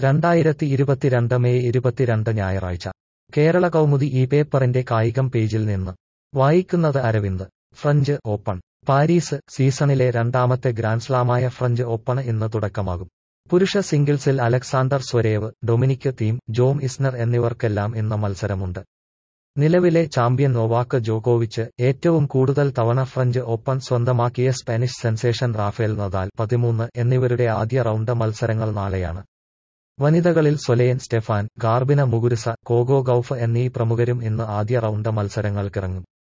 രണ്ടായിരത്തി ഇരുപത്തിരണ്ട് മെയ് ഇരുപത്തിരണ്ട് ഞായറാഴ്ച കേരള കൗമുദി ഈ പേപ്പറിന്റെ കായികം പേജിൽ നിന്ന് വായിക്കുന്നത് അരവിന്ദ് ഫ്രഞ്ച് ഓപ്പൺ പാരീസ് സീസണിലെ രണ്ടാമത്തെ ഗ്രാൻഡ്സ്ലാമായ ഫ്രഞ്ച് ഓപ്പൺ ഇന്ന് തുടക്കമാകും പുരുഷ സിംഗിൾസിൽ Alexander Zverev Dominic Thiem John Isner എന്നിവർക്കെല്ലാം ഇന്ന് മത്സരമുണ്ട് നിലവിലെ ചാമ്പ്യൻ നൊവാക്ക് ജോക്കോവിച്ച് ഏറ്റവും കൂടുതൽ തവണ ഫ്രഞ്ച് ഓപ്പൺ സ്വന്തമാക്കിയ സ്പാനിഷ് സെൻസേഷൻ റാഫേൽ നദാൽ പതിമൂന്ന് എന്നിവരുടെ ആദ്യ റൗണ്ട് മത്സരങ്ങൾ നാളെയാണ് വനിതകളിൽ സൊലയൻ സ്റ്റെഫാൻ ഗാർബിന മുഗുരുസ കോഗോ ഗൌഫ് എന്നീ പ്രമുഖരും ഇന്ന് ആദ്യ റൗണ്ട് മത്സരങ്ങൾക്കിറങ്ങും